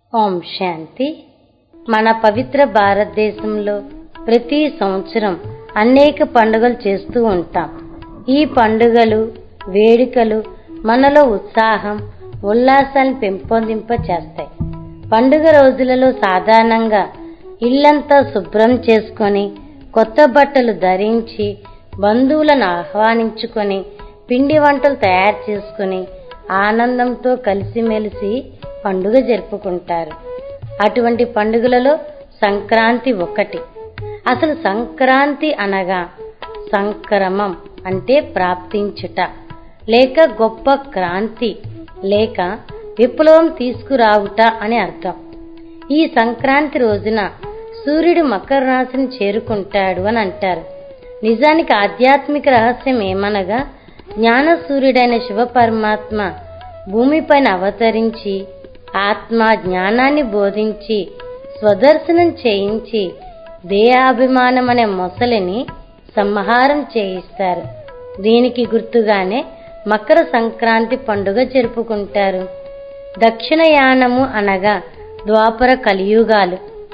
ఓం శాంతి మన పవిత్ర భారతదేశంలో ప్రతి సంవత్సరం అనేక పండుగలు చేస్తూ ఉంటాం ఈ పండుగలు వేడుకలు మనలో ఉత్సాహం ఉల్లాసాన్ని పెంపొందింప చేస్తాయి పండుగ రోజులలో సాధారణంగా ఇల్లంతా శుభ్రం చేసుకొని కొత్త బట్టలు ధరించి బంధువులను ఆహ్వానించుకొని పిండి వంటలు తయారు చేసుకుని ఆనందంతో కలిసిమెలిసి పండుగ జరుపుకుంటారు అటువంటి పండుగలలో సంక్రాంతి ఒకటి అసలు సంక్రాంతి అనగా సంక్రమం అంటే ప్రాప్తించుట లేక గొప్ప క్రాంతి లేక విప్లవం తీసుకురావుట అని అర్థం ఈ సంక్రాంతి రోజున సూర్యుడు మకర రాశిని చేరుకుంటాడు అని అంటారు నిజానికి ఆధ్యాత్మిక రహస్యం ఏమనగా జ్ఞాన సూర్యుడైన శివ పరమాత్మ భూమిపైన అవతరించి ఆత్మ జ్ఞానాన్ని బోధించి స్వదర్శనం చేయించి దేహాభిమానం అనే మొసలిని సంహారం చేయిస్తారు దీనికి గుర్తుగానే మకర సంక్రాంతి పండుగ జరుపుకుంటారు దక్షిణయానము అనగా ద్వాపర కలియుగాలు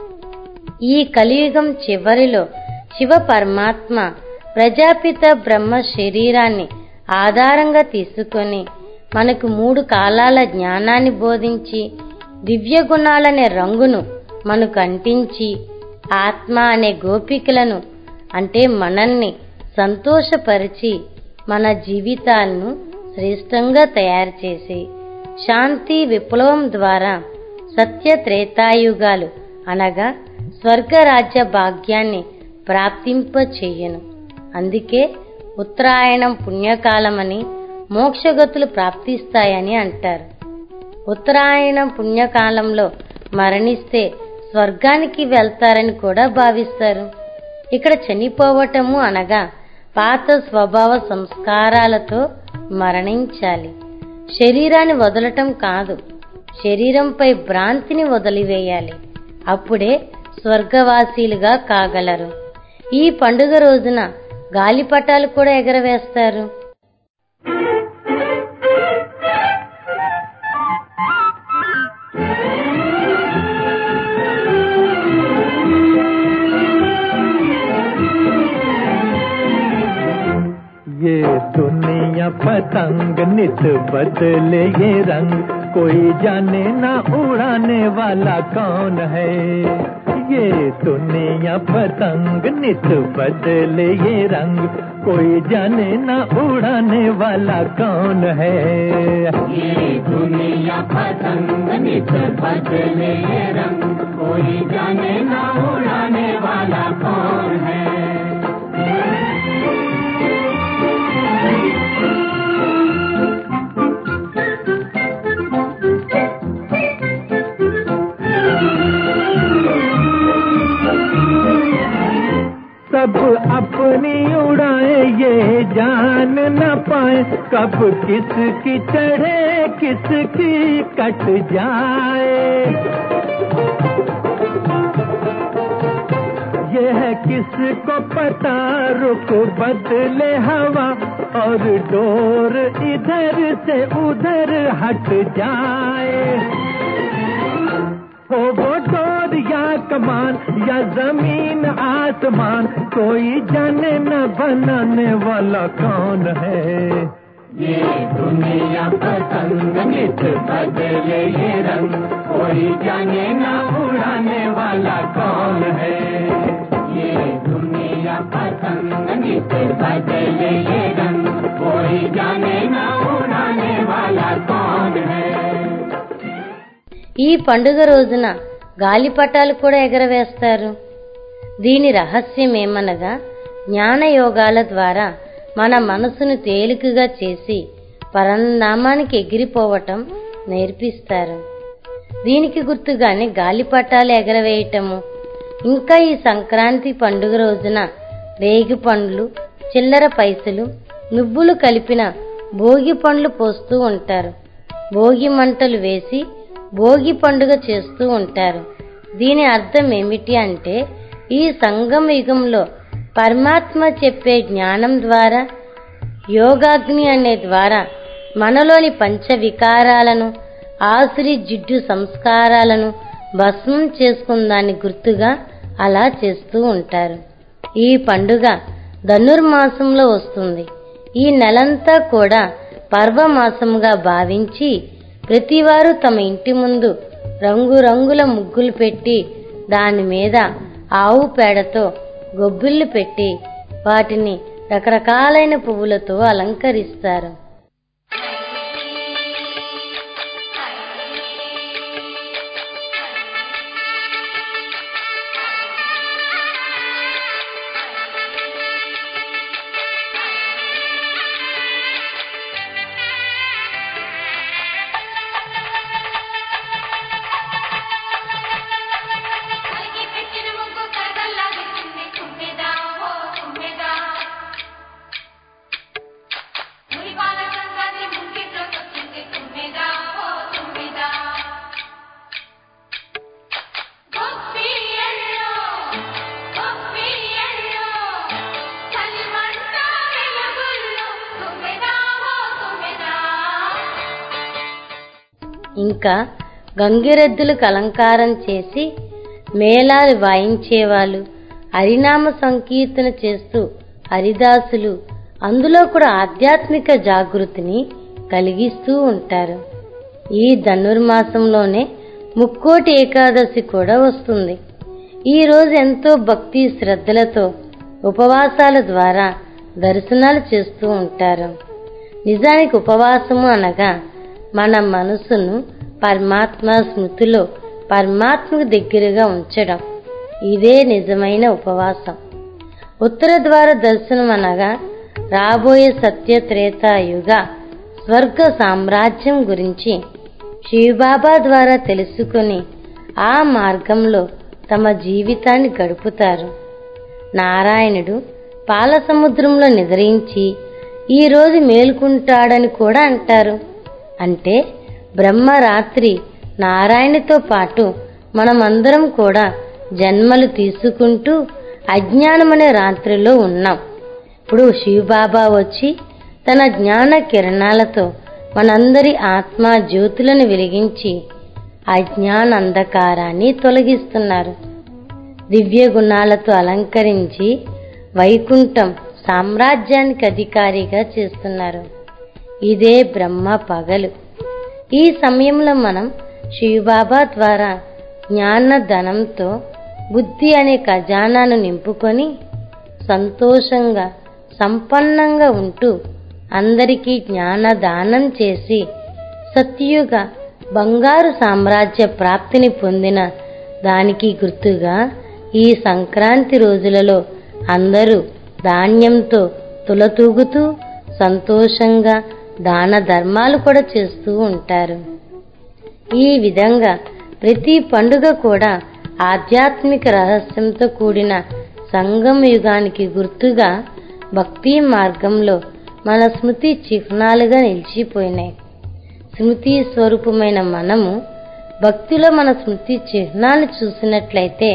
ఈ కలియుగం చివరిలో శివ పరమాత్మ ప్రజాపిత బ్రహ్మ శరీరాన్ని ఆధారంగా తీసుకొని మనకు మూడు కాలాల జ్ఞానాన్ని బోధించి దివ్య గుణాలనే రంగును మనకు అంటించి ఆత్మ అనే గోపికలను అంటే మనల్ని సంతోషపరిచి మన జీవితాలను శ్రేష్టంగా తయారు చేసి శాంతి విప్లవం ద్వారా సత్య త్రేతాయుగాలు అనగా స్వర్గరాజ్య భాగ్యాన్ని ప్రాప్తింప చెయ్యను అందుకే ఉత్తరాయణం పుణ్యకాలమని మోక్షగతులు ప్రాప్తిస్తాయని అంటారు ఉత్తరాయణం పుణ్యకాలంలో మరణిస్తే స్వర్గానికి వెళ్తారని కూడా భావిస్తారు ఇక్కడ చనిపోవటము అనగా పాత స్వభావ సంస్కారాలతో మరణించాలి శరీరాన్ని వదలటం కాదు శరీరంపై భ్రాంతిని వదిలివేయాలి అప్పుడే స్వర్గవాసీలుగా కాగలరు ఈ పండుగ రోజున గాలిపటాలు కూడా ఎగరవేస్తారు ये दुनिया पतंग नित बदले ये रंग कोई जाने ना उड़ाने वाला कौन है ये दुनिया पतंग नित बदले ये रंग कोई जाने ना उड़ाने वाला कौन है ये दुनिया पतंग नित बदले रंग कोई जाने ना उड़ाने वाला कौन है सब अपनी उड़ाए ये जान न पाए कब किसकी चढ़े किसकी कट जाए यह किसको पता रुक बदले हवा और डोर इधर से उधर हट जाए हो वो डोर या कमान या जमीन आसमान कोई जाने न बनाने वाला कौन है ये दुनिया पतंग नित बदले ये रंग कोई जाने ना उड़ाने वाला कौन है ये दुनिया पतंग नित बदले ये रंग कोई जाने ना उड़ाने वाला कौन है ఈ పండుగ రోజున గాలిపటాలు కూడా ఎగరవేస్తారు దీని రహస్యం ఏమనగా జ్ఞానయోగాల ద్వారా మన మనసును తేలికగా చేసి పరంధామానికి ఎగిరిపోవటం నేర్పిస్తారు దీనికి గుర్తుగానే గాలిపటాలు ఎగరవేయటము ఇంకా ఈ సంక్రాంతి పండుగ రోజున రేగి పండ్లు చిల్లర పైసలు నువ్వులు కలిపిన భోగి పండ్లు పోస్తూ ఉంటారు భోగి మంటలు వేసి భోగి పండుగ చేస్తూ ఉంటారు దీని అర్థం ఏమిటి అంటే ఈ సంగమ యుగంలో పరమాత్మ చెప్పే జ్ఞానం ద్వారా యోగాగ్ని అనే ద్వారా మనలోని పంచ వికారాలను ఆసురి జిడ్డు సంస్కారాలను భస్మం చేసుకుందానికి గుర్తుగా అలా చేస్తూ ఉంటారు ఈ పండుగ ధనుర్మాసంలో వస్తుంది ఈ నెలంతా కూడా పర్వమాసంగా భావించి ప్రతివారు తమ ఇంటి ముందు రంగురంగుల ముగ్గులు పెట్టి దాని మీద ఆవు పేడతో గొబ్బిళ్ళు పెట్టి వాటిని రకరకాలైన పువ్వులతో అలంకరిస్తారు కలిగి పెట్టిన ముగ్గు కరగల్లాగించింది తుమ్మెదా ఓ తుమ్మెదా మురిపాల సంక్రాంతి ముంగిట్లోకొచ్చింది తుమ్మెదా ఓ తుమ్మెదా గొప్పియల్లో గొప్పియల్లో చలిమంట వెలుగుల్లో తుమ్మెదా ఓ తుమ్మెదా ఇంకా గంగిరెద్దులకు అలంకారం చేసి మేళాలు వాయించేవాళ్ళు హరినామ సంకీర్తన చేస్తూ హరిదాసులు అందులో కూడా ఆధ్యాత్మిక జాగృతిని కలిగిస్తూ ఉంటారు ఈ ధనుర్మాసంలోనే ముక్కోటి ఏకాదశి కూడా వస్తుంది ఈ రోజు ఎంతో భక్తి శ్రద్ధలతో ఉపవాసాల ద్వారా దర్శనాలు చేస్తూ ఉంటారు నిజానికి ఉపవాసము అనగా మన మనసును పరమాత్మ స్మృతిలో పరమాత్మకు దగ్గరగా ఉంచడం ఇదే నిజమైన ఉపవాసం ఉత్తర ద్వార దర్శనం అనగా రాబోయే సత్య త్రేతాయుగ స్వర్గ సామ్రాజ్యం గురించి శివబాబా ద్వారా తెలుసుకుని ఆ మార్గంలో తమ జీవితాన్ని గడుపుతారు నారాయణుడు పాల సముద్రంలో నిద్రించి ఈ రోజు మేలుకుంటాడని కూడా అంటారు అంటే బ్రహ్మ రాత్రి నారాయణతో పాటు మనమందరం కూడా జన్మలు తీసుకుంటూ అజ్ఞానమనే రాత్రిలో ఉన్నాం ఇప్పుడు శివబాబా వచ్చి తన జ్ఞాన కిరణాలతో మనందరి ఆత్మ జ్యోతులను వెలిగించి అజ్ఞాన అంధకారాన్ని తొలగిస్తున్నారు దివ్య గుణాలతో అలంకరించి వైకుంఠం సామ్రాజ్యానికి అధికారిగా చేస్తున్నారు ఇదే బ్రహ్మ పగలు ఈ సమయంలో మనం శివబాబా ద్వారా జ్ఞాన ధనంతో బుద్ధి అనే ఖజానాను నింపుకొని సంతోషంగా సంపన్నంగా ఉంటూ అందరికీ జ్ఞాన దానం చేసి సత్యుగ బంగారు సామ్రాజ్య ప్రాప్తిని పొందిన దానికి గుర్తుగా ఈ సంక్రాంతి రోజులలో అందరూ ధాన్యంతో తులతూగుతూ సంతోషంగా దాన ధర్మాలు కూడా చేస్తూ ఉంటారు ఈ విధంగా ప్రతి పండుగ కూడా ఆధ్యాత్మిక రహస్యంతో కూడిన సంగమ యుగానికి గుర్తుగా భక్తి మార్గంలో మన స్మృతి చిహ్నాలుగా నిలిచిపోయినాయి స్మృతి స్వరూపమైన మనము భక్తిలో మన స్మృతి చిహ్నాలు చూసినట్లయితే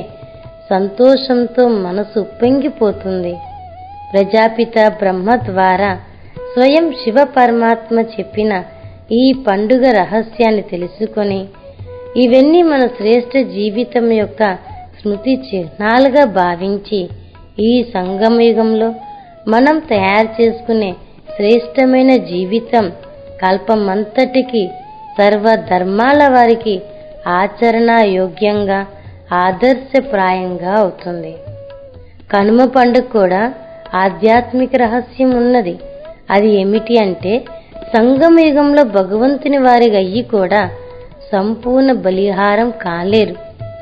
సంతోషంతో మనసు ఉప్పొంగిపోతుంది ప్రజాపిత బ్రహ్మ ద్వారా స్వయం శివ పరమాత్మ చెప్పిన ఈ పండుగ రహస్యాన్ని తెలుసుకొని ఇవన్నీ మన శ్రేష్ఠ జీవితం యొక్క స్మృతి చిహ్నాలుగా భావించి ఈ సంగమయుగంలో మనం తయారు చేసుకునే శ్రేష్టమైన జీవితం కల్పమంతటికి సర్వ ధర్మాల వారికి ఆచరణ యోగ్యంగా ఆదర్శప్రాయంగా అవుతుంది కనుమ పండుగ కూడా ఆధ్యాత్మిక రహస్యం ఉన్నది అది ఏమిటి అంటే సంగమ యుగంలో భగవంతుని వారి అయ్యి కూడా సంపూర్ణ బలిహారం కాలేరు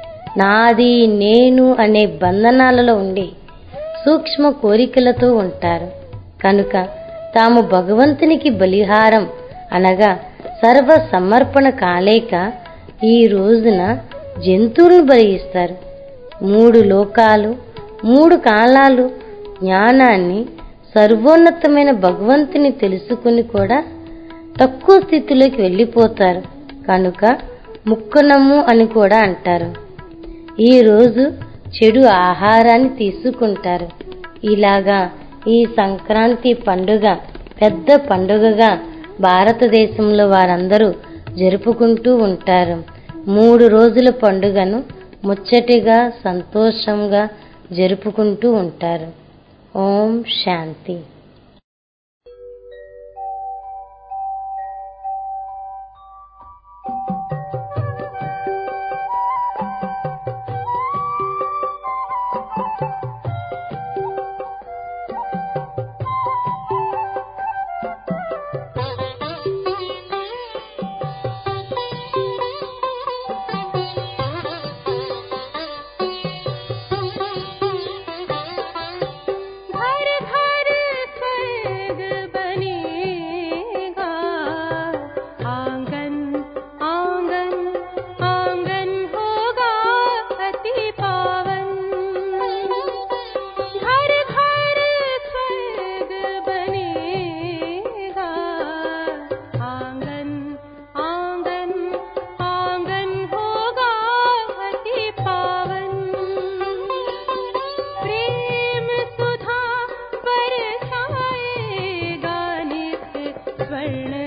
నాది నేను అనే బంధనాలలో ఉండి సూక్ష్మ కోరికలతో ఉంటారు కనుక తాము భగవంతునికి బలిహారం అనగా సర్వ సమర్పణ కాలేక ఈ రోజున జంతువులను బలిగిస్తారు మూడు లోకాలు మూడు కాలాలు జ్ఞానాన్ని సర్వోన్నతమైన భగవంతుని తెలుసుకుని కూడా తక్కువ స్థితిలోకి వెళ్ళిపోతారు కనుక ముక్కునము అని కూడా అంటారు ఈ రోజు చెడు ఆహారాన్ని తీసుకుంటారు ఇలాగా ఈ సంక్రాంతి పండుగ పెద్ద పండుగగా భారతదేశంలో వారందరూ జరుపుకుంటూ ఉంటారు మూడు రోజుల పండుగను ముచ్చటిగా సంతోషంగా జరుపుకుంటూ ఉంటారు ఓం శాంతి घर घर स्वर्ग बनेगा आंगन आंगन आंगन होगा अति पावन घर घर स्वर्ग बनेगा आंगन आंगन आंगन होगा अति पावन प्रेम सुधा बरसाएगा नित स्वर्ण